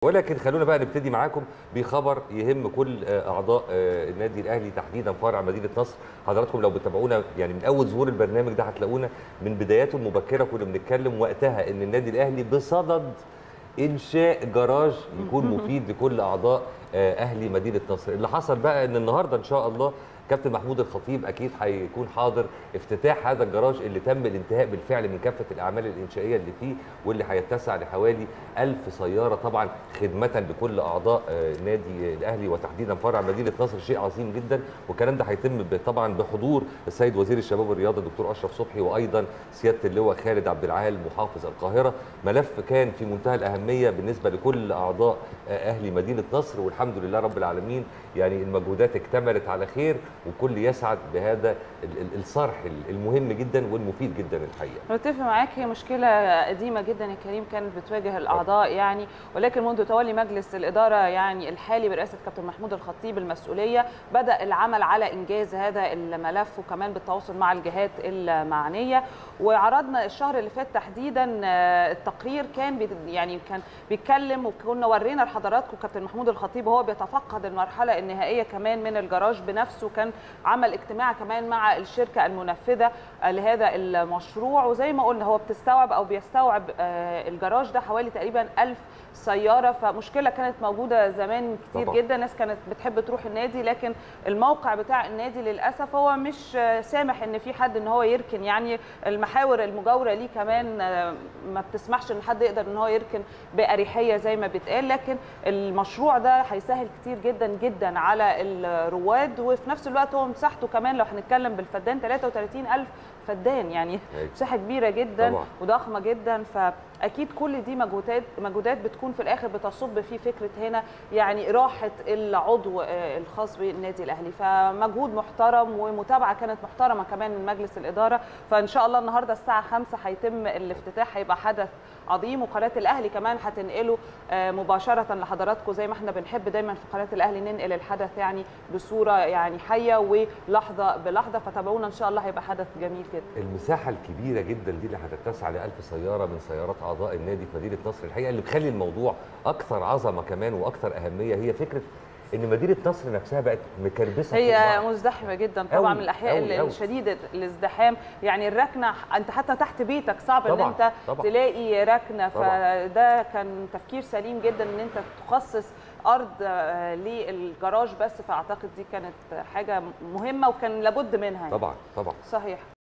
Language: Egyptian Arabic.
ولكن خلونا بقى نبتدي معاكم بخبر يهم كل اعضاء النادي الاهلي تحديدا فرع مدينه نصر حضراتكم لو بتتابعونا يعني من اول ظهور البرنامج ده هتلاقونا من بداياته المبكره كنا بنتكلم وقتها ان النادي الاهلي بصدد انشاء جراج يكون مفيد لكل اعضاء اهلي مدينه نصر اللي حصل بقى ان النهارده ان شاء الله كابتن محمود الخطيب اكيد هيكون حاضر افتتاح هذا الجراج اللي تم الانتهاء بالفعل من كافه الاعمال الانشائيه اللي فيه واللي هيتسع لحوالي 1000 سياره طبعا خدمه لكل اعضاء النادي الاهلي وتحديدا فرع مدينه نصر شيء عظيم جدا والكلام ده هيتم طبعا بحضور السيد وزير الشباب والرياضه الدكتور اشرف صبحي وايضا سياده اللواء خالد عبد العال محافظ القاهره ملف كان في منتهى الاهميه بالنسبه لكل اعضاء اهلي مدينه نصر والحمد لله رب العالمين يعني المجهودات اكتملت على خير وكل يسعد بهذا الصرح المهم جدا والمفيد جدا الحقيقه. متفق معاك هي مشكله قديمه جدا يا كريم كانت بتواجه الاعضاء يعني ولكن منذ تولي مجلس الاداره يعني الحالي برئاسه كابتن محمود الخطيب المسؤوليه بدا العمل على انجاز هذا الملف وكمان بالتواصل مع الجهات المعنيه وعرضنا الشهر اللي فات تحديدا التقرير كان يعني كان بيتكلم وكنا ورينا لحضراتكم كابتن محمود الخطيب وهو بيتفقد المرحله النهائيه كمان من الجراج بنفسه كان عمل اجتماع كمان مع الشركه المنفذه لهذا المشروع وزي ما قلنا هو بتستوعب او بيستوعب الجراج ده حوالي تقريبا 1000 سياره فمشكله كانت موجوده زمان كتير طبعا. جدا ناس كانت بتحب تروح النادي لكن الموقع بتاع النادي للاسف هو مش سامح ان في حد ان هو يركن يعني المحاور المجاوره ليه كمان ما بتسمحش ان حد يقدر ان هو يركن باريحيه زي ما بيتقال لكن المشروع ده هيسهل كتير جدا جدا على الرواد وفي نفس الوقت هو مساحته كمان لو هنتكلم بالفدان 33000 فدان يعني مساحه كبيره جدا طبعا. وضخمه جدا فاكيد كل دي مجهودات مجهودات بتكون في الاخر بتصب في فكره هنا يعني راحه العضو الخاص بالنادي الاهلي فمجهود محترم ومتابعه كانت محترمه كمان من مجلس الاداره فان شاء الله النهارده الساعه 5 هيتم الافتتاح هيبقى حدث عظيم وقناه الاهلي كمان هتنقله مباشره لحضراتكم زي ما احنا بنحب دايما في قناه الاهلي ننقل الحدث يعني بصوره يعني حيه ولحظه بلحظه فتابعونا ان شاء الله هيبقى حدث جميل جدا المساحه الكبيره جدا دي اللي هتتسع ل 1000 سياره من سيارات اعضاء النادي في مدينه نصر الحقيقه اللي بتخلي الموضوع اكثر عظمه كمان واكثر اهميه هي فكره ان مدينه نصر نفسها بقت مكربسه هي مزدحمه جدا طبعا أوي من الاحياء الشديده الازدحام يعني الركنه انت حتى تحت بيتك صعب طبعًا ان انت طبعًا تلاقي ركنه فده كان تفكير سليم جدا ان انت تخصص ارض للجراج بس فاعتقد دي كانت حاجه مهمه وكان لابد منها طبعا طبعا صحيح